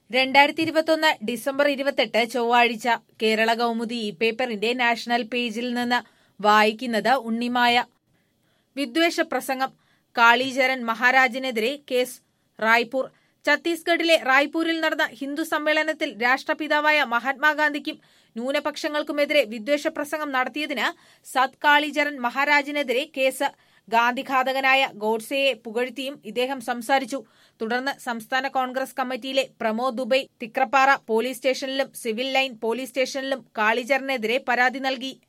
രണ്ടായിരത്തി ഇരുപത്തൊന്ന് ഡിസംബർ ഇരുപത്തെട്ട് ചൊവ്വാഴ്ച കേരള കൗമുദി ഈ പേപ്പറിന്റെ നാഷണൽ പേജിൽ നിന്ന് വായിക്കുന്നത് ഉണ്ണിമായ വിദ്വേഷ പ്രസംഗം കാളീചരൺ മഹാരാജിനെതിരെ കേസ് റായ്പൂർ ഛത്തീസ്ഗഡിലെ റായ്പൂരിൽ നടന്ന ഹിന്ദു സമ്മേളനത്തിൽ രാഷ്ട്രപിതാവായ മഹാത്മാഗാന്ധിക്കും ന്യൂനപക്ഷങ്ങൾക്കുമെതിരെ വിദ്വേഷ പ്രസംഗം നടത്തിയതിന് സത് കാളിചരൺ മഹാരാജിനെതിരെ കേസ് ഗാന്ധിഘാതകനായ ഗോഡ്സെയെ പുകഴ്ത്തിയും ഇദ്ദേഹം സംസാരിച്ചു തുടർന്ന് സംസ്ഥാന കോൺഗ്രസ് കമ്മിറ്റിയിലെ പ്രമോദ് ദുബൈ തിക്രപ്പാറ പോലീസ് സ്റ്റേഷനിലും സിവിൽ ലൈൻ പോലീസ് സ്റ്റേഷനിലും കാളിചരനെതിരെ പരാതി നൽകി